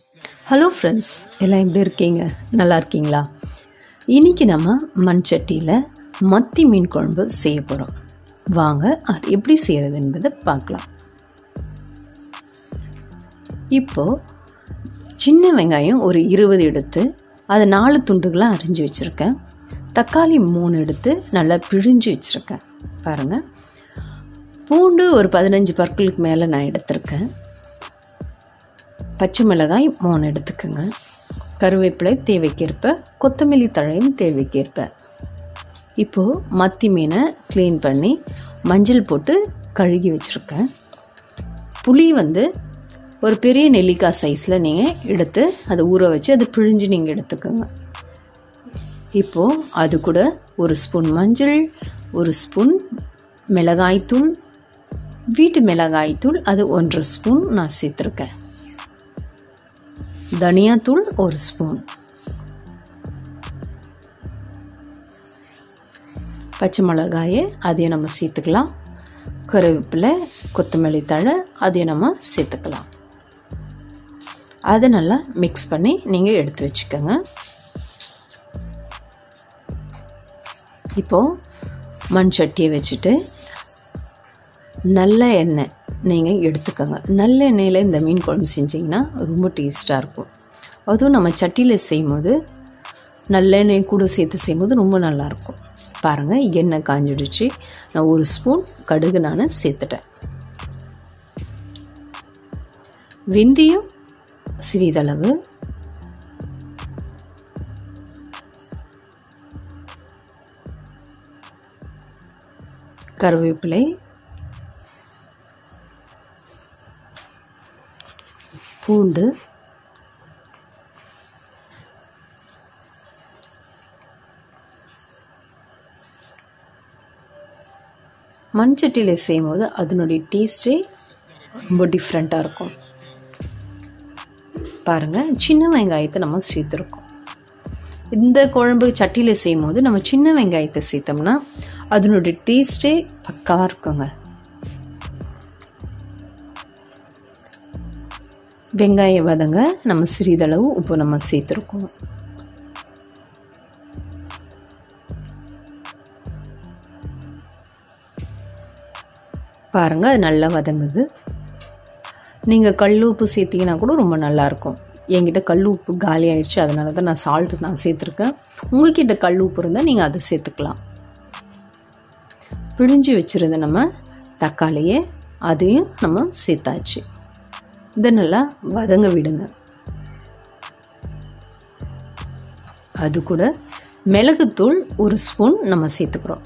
hello friends எல்லாம் எப்படி இருக்கீங்க நல்லா இருக்கீங்களா இன்னைக்கு நம்ம மண் சட்டியில் மத்தி மீன் குழம்பு செய்ய போகிறோம் வாங்க அது எப்படி செய்கிறது என்பதை பார்க்கலாம் இப்போது சின்ன வெங்காயம் ஒரு இருபது எடுத்து அதை நாலு துண்டுகளாக அரிஞ்சு வச்சுருக்கேன் தக்காளி மூணு எடுத்து நல்லா பிழிஞ்சு வச்சுருக்கேன் பாருங்கள் பூண்டு ஒரு பதினஞ்சு பற்களுக்கு மேலே நான் எடுத்திருக்கேன் பச்சை மிளகாய் மூணு எடுத்துக்கோங்க கருவேப்பிலை தேவைக்கேற்ப கொத்தமல்லி தழையும் தேவைக்கேற்ப இப்போது மத்தி மீனை க்ளீன் பண்ணி மஞ்சள் போட்டு கழுகி வச்சுருக்கேன் புளி வந்து ஒரு பெரிய நெல்லிக்காய் சைஸில் நீங்கள் எடுத்து அதை ஊற வச்சு அதை பிழிஞ்சு நீங்கள் எடுத்துக்கோங்க இப்போது அது கூட ஒரு ஸ்பூன் மஞ்சள் ஒரு ஸ்பூன் மிளகாய்த்தூள் வீட்டு மிளகாய்த்தூள் அது ஒன்றரை ஸ்பூன் நான் சேர்த்துருக்கேன் தனியாத்தூள் ஒரு ஸ்பூன் பச்சை மிளகாயை அதையும் நம்ம சேர்த்துக்கலாம் கருவேப்பிலை கொத்தமல்லி தழை அதையும் நம்ம சேர்த்துக்கலாம் அதை நல்லா மிக்ஸ் பண்ணி நீங்கள் எடுத்து வச்சுக்கோங்க இப்போது மண் சட்டியை வச்சுட்டு நல்ல எண்ணெய் நீங்கள் எடுத்துக்கோங்க நல்ல எண்ணெயில் இந்த மீன் குழம்பு செஞ்சிங்கன்னா ரொம்ப டேஸ்ட்டாக இருக்கும் அதுவும் நம்ம சட்டியில் செய்யும்போது நல்லெண்ணெய் கூட சேர்த்து செய்யும்போது ரொம்ப நல்லாயிருக்கும் பாருங்கள் எண்ணெய் காஞ்சிடுச்சு நான் ஒரு ஸ்பூன் கடுகு நான் சேர்த்துட்டேன் வெந்தயம் சிறிதளவு கருவேப்பிலை பூண்டு மண்சட்டியில் செய்யும்போது அதனுடைய டேஸ்ட்டே ரொம்ப டிஃப்ரெண்ட்டாக இருக்கும் பாருங்கள் சின்ன வெங்காயத்தை நம்ம சேர்த்துருக்கோம் இந்த குழம்பு சட்டியில் செய்யும் போது நம்ம சின்ன வெங்காயத்தை சேர்த்தோம்னா அதனுடைய டேஸ்ட்டே பக்காவாக இருக்குங்க வெங்காயம் வதங்க நம்ம சிறிதளவு உப்பு நம்ம சேர்த்துருக்கோம் பாருங்கள் அது நல்லா வதங்குது நீங்கள் கல் உப்பு சேர்த்திங்கன்னா கூட ரொம்ப நல்லாயிருக்கும் என்கிட்ட கல் உப்பு காலி ஆயிடுச்சு அதனால தான் நான் சால்ட்டு நான் சேர்த்துருக்கேன் உங்ககிட்ட கல் உப்பு இருந்தால் நீங்கள் அதை சேர்த்துக்கலாம் பிழிஞ்சு வச்சுருந்த நம்ம தக்காளியை அதையும் நம்ம சேர்த்தாச்சு இதை நல்லா வதங்க விடுங்க அது கூட மிளகுத்தூள் ஒரு ஸ்பூன் நம்ம சேர்த்துக்கிறோம்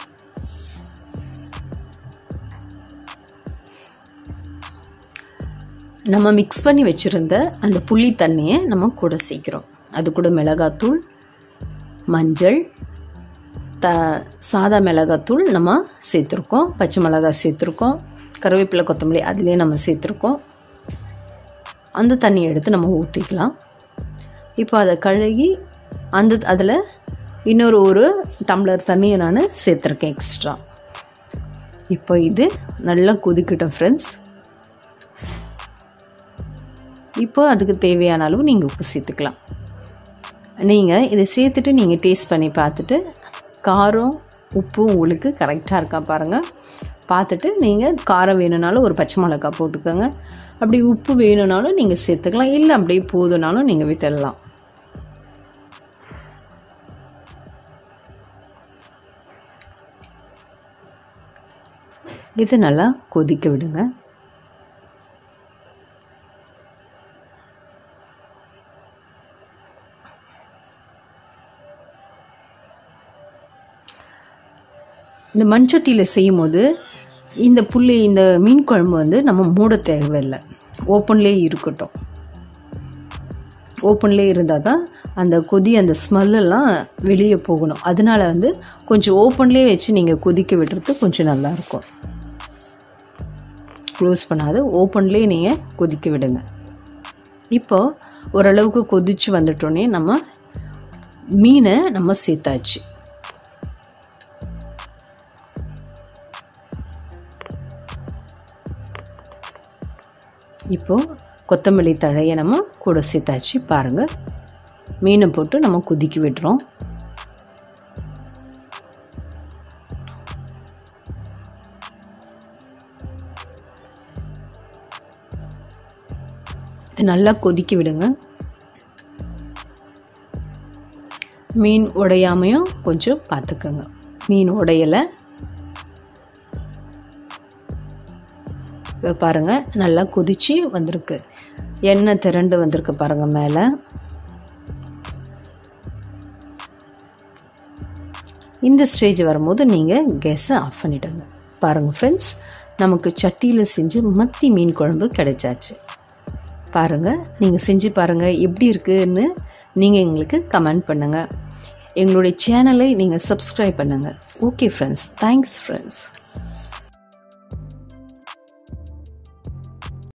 நம்ம மிக்ஸ் பண்ணி வச்சுருந்த அந்த புளி தண்ணியை நம்ம கூட சேர்க்கிறோம் அது கூட மிளகாத்தூள் மஞ்சள் த சாதா மிளகாத்தூள் நம்ம சேர்த்துருக்கோம் பச்சை மிளகாய் சேர்த்துருக்கோம் கருவேப்பிலை கொத்தமல்லி அதுலேயே நம்ம சேர்த்துருக்கோம் அந்த தண்ணியை எடுத்து நம்ம ஊற்றிக்கலாம் இப்போ அதை கழுகி அந்த அதில் இன்னொரு ஒரு டம்ளர் தண்ணியை நான் சேர்த்துருக்கேன் எக்ஸ்ட்ரா இப்போ இது நல்லா கொதிக்கட்டும் ஃப்ரெண்ட்ஸ் இப்போ அதுக்கு தேவையான அளவு நீங்கள் உப்பு சேர்த்துக்கலாம் நீங்கள் இதை சேர்த்துட்டு நீங்கள் டேஸ்ட் பண்ணி பார்த்துட்டு காரம் உப்பு உங்களுக்கு கரெக்டாக இருக்கா பாருங்கள் பார்த்துட்டு நீங்கள் காரம் வேணும்னாலும் ஒரு பச்சை மிளகா போட்டுக்கோங்க அப்படி உப்பு வேணும்னாலும் நீங்கள் சேர்த்துக்கலாம் இல்லை அப்படியே போதுனாலும் நீங்கள் விட்டுடலாம் இது நல்லா கொதிக்க விடுங்க இந்த மண்சட்டியில் செய்யும் போது இந்த புள்ளி இந்த மீன் குழம்பு வந்து நம்ம மூட தேவையில்லை ஓப்பன்லேயே இருக்கட்டும் ஓப்பன்லேயே இருந்தால் தான் அந்த கொதி அந்த ஸ்மெல்லெல்லாம் வெளியே போகணும் அதனால வந்து கொஞ்சம் ஓப்பன்லேயே வச்சு நீங்கள் கொதிக்க விடுறது கொஞ்சம் நல்லாயிருக்கும் க்ளோஸ் பண்ணாது ஓப்பன்லேயே நீங்கள் கொதிக்க விடுங்க இப்போது ஓரளவுக்கு கொதித்து வந்துட்டோன்னே நம்ம மீனை நம்ம சேர்த்தாச்சு இப்போது கொத்தமல்லி தழையை நம்ம கூட சேர்த்தாச்சு பாருங்கள் மீனை போட்டு நம்ம கொதிக்க விடுறோம் இது நல்லா கொதிக்க விடுங்க மீன் உடையாமையும் கொஞ்சம் பார்த்துக்கோங்க மீன் உடையலை இப்போ பாருங்கள் நல்லா கொதிச்சு வந்திருக்கு எண்ணெய் திரண்டு வந்திருக்கு பாருங்கள் மேலே இந்த ஸ்டேஜ் வரும்போது நீங்கள் கேஸை ஆஃப் பண்ணிவிடுங்க பாருங்கள் ஃப்ரெண்ட்ஸ் நமக்கு சட்டியில் செஞ்சு மத்தி மீன் குழம்பு கிடைச்சாச்சு பாருங்கள் நீங்கள் செஞ்சு பாருங்கள் எப்படி இருக்குன்னு நீங்கள் எங்களுக்கு கமெண்ட் பண்ணுங்கள் எங்களுடைய சேனலை நீங்கள் சப்ஸ்கிரைப் பண்ணுங்கள் ஓகே ஃப்ரெண்ட்ஸ் தேங்க்ஸ் ஃப்ரெண்ட்ஸ்